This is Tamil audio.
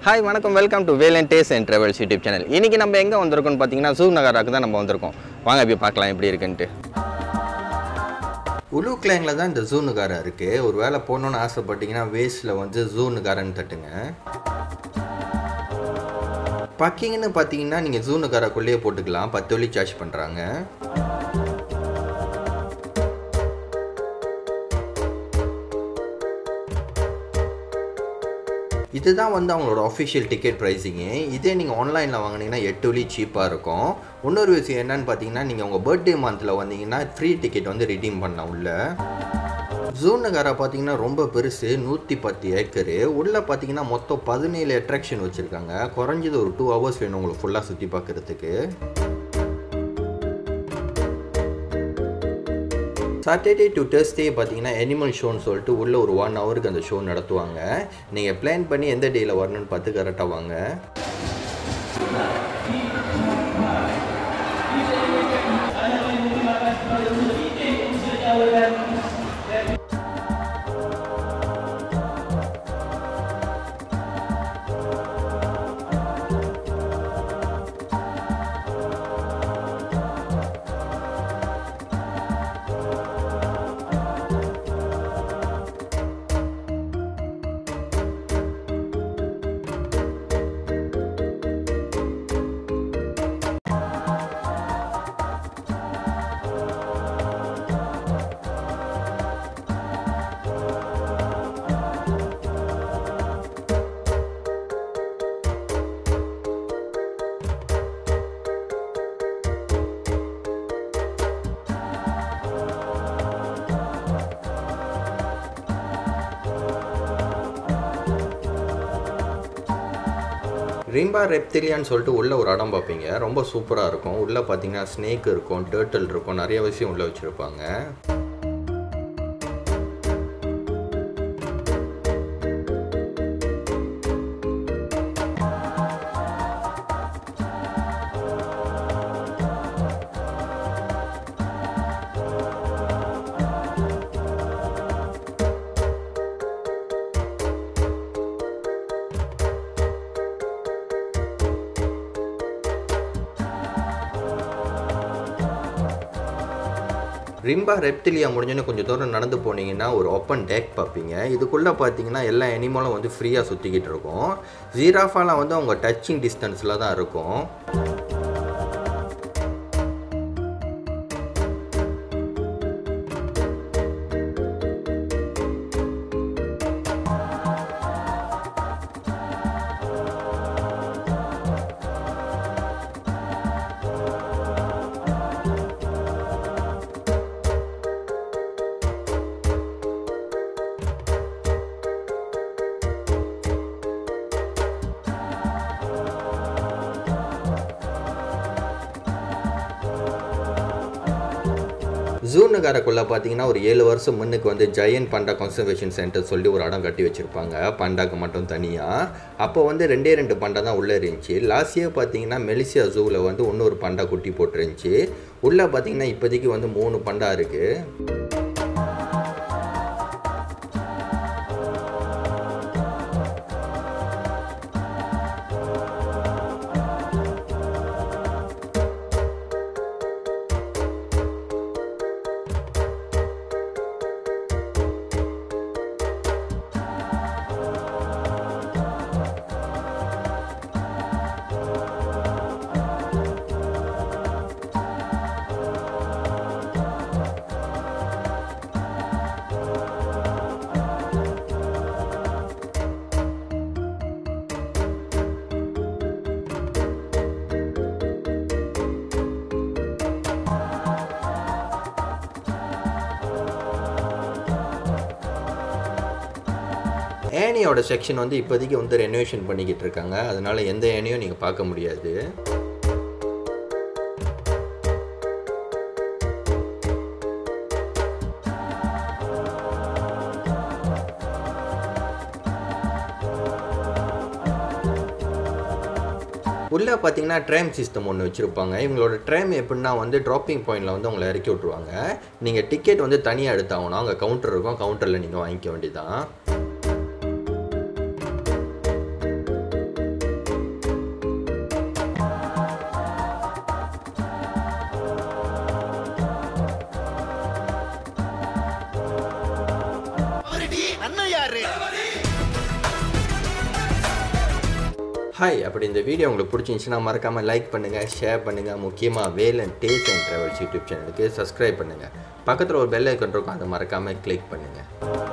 ஹாய் வணக்கம் welcome to Velan tastes and travels YouTube channel இன்றைக்கி நம்ம எங்கே வந்திருக்கோம்னு பார்த்தீங்கன்னா ஜூ நகராக்கு தான் நம்ம வந்திருக்கோம் வாங்க போய் பார்க்கலாம் எப்படி இருக்குன்ட்டு உலு கிளைங்கில் தான் இந்த ஜூனுகாரா இருக்குது ஒரு வேளை போகணுன்னு ஆசைப்பட்டீங்கன்னா வேஸ்ட்டில் வந்து ஜூனுகாரன்னு தட்டுங்க பக்கிங்னு பார்த்தீங்கன்னா நீங்கள் ஜூனுகாராக்குள்ளேயே போட்டுக்கலாம் பத்து வழி சார்ஜ் பண்ணுறாங்க இதுதான் வந்து அவங்களோட அஃபிஷியல் டிக்கெட் ப்ரைஸிங்கு இதே நீங்கள் ஆன்லைனில் வாங்கினீங்கன்னா எட்டு வழி சீப்பாக இருக்கும் இன்னொரு விஷயம் என்னன்னு பார்த்தீங்கன்னா நீங்கள் உங்கள் பர்த்டே மந்தில் வந்தீங்கன்னா ஃப்ரீ டிக்கெட் வந்து ரிடீம் பண்ணலாம் உள்ள ஜூன் நகரா பார்த்தீங்கன்னா ரொம்ப பெருசு நூற்றி பத்து ஏக்கரு உள்ளே பார்த்தீங்கன்னா மொத்தம் பதினேழு அட்ராக்ஷன் வச்சுருக்காங்க குறைஞ்சது ஒரு டூ ஹவர்ஸ் வேணும் உங்களுக்கு ஃபுல்லாக சுற்றி பார்க்குறதுக்கு சாட்டர்டே டு டர்ஸ்டே பார்த்தீங்கன்னா அனிமல் ஷோன்னு சொல்லிட்டு உள்ள ஒரு ஒன் ஹவருக்கு அந்த ஷோ நடத்துவாங்க நீங்கள் பிளான் பண்ணி எந்த டேயில் வரணும்னு பார்த்து கரெக்டாக வாங்க ரிம்பா ரெப்திலியான்னு சொல்லிட்டு உள்ளே ஒரு இடம் பார்ப்பீங்க ரொம்ப சூப்பராக இருக்கும் உள்ளே பார்த்தீங்கன்னா ஸ்னேக் இருக்கும் டேர்ட்டில் இருக்கும் நிறைய விஷயம் உள்ளே வச்சுருப்பாங்க ரிம்பா ரெப்டிலியா முடிஞ்சோன்னு கொஞ்சம் தூரம் நடந்து போனீங்கன்னா ஒரு ஓப்பன் டேக் பார்ப்பீங்க இதுக்குள்ளே பார்த்தீங்கன்னா எல்லா அனிமலும் வந்து ஃப்ரீயாக சுற்றிக்கிட்டு இருக்கும் ஜீராஃபாலாம் வந்து அவங்க டச்சிங் டிஸ்டன்ஸில் தான் இருக்கும் ஜூனுகாரக்குள்ளே பார்த்தீங்கன்னா ஒரு ஏழு வருஷம் முன்னுக்கு வந்து ஜெயன் பண்டா கன்சர்வேஷன் சென்டர் சொல்லி ஒரு இடம் கட்டி வச்சுருப்பாங்க பண்டாக்கு மட்டும் தனியாக அப்போ வந்து ரெண்டே ரெண்டு பண்டா தான் உள்ளே இருந்துச்சு லாஸ்ட் இயர் பார்த்தீங்கன்னா மெலிசியா ஜூவில் வந்து இன்னொரு பண்டா குட்டி போட்டுருந்துச்சு உள்ளே பார்த்தீங்கன்னா இப்போதைக்கு வந்து மூணு பண்டா இருக்குது ஏனியோட செக்ஷன் வந்து இப்போதைக்கு வந்து ரெனோவேஷன் பண்ணிக்கிட்டு இருக்காங்க அதனால எந்த ஏனியும் நீங்கள் பார்க்க முடியாது உள்ளே பார்த்தீங்கன்னா ட்ரைம் சிஸ்டம் ஒன்று வச்சுருப்பாங்க இவங்களோட ட்ரைம் எப்படின்னா வந்து ட்ராப்பிங் பாயிண்டில் வந்து உங்களை இறக்கி விட்ருவாங்க நீங்கள் டிக்கெட் வந்து தனியாக எடுத்தாகணும் அங்கே கவுண்டர் இருக்கும் கவுண்டரில் நீங்கள் வாங்கிக்க வேண்டியதான் யாருடி அண்ணன் யாரு ஹாய் அப்படி இந்த வீடியோ உங்களுக்கு பிடிச்சிருந்துச்சுன்னா மறக்காமல் லைக் பண்ணுங்கள் ஷேர் பண்ணுங்கள் முக்கியமாக Velan taste and travels YouTube சேனலுக்கு சப்ஸ்கிரைப் பண்ணுங்கள் பக்கத்தில் ஒரு பெல் ஐக்கன் இருக்கும் அதை மறக்காமல் கிளிக் பண்ணுங்கள்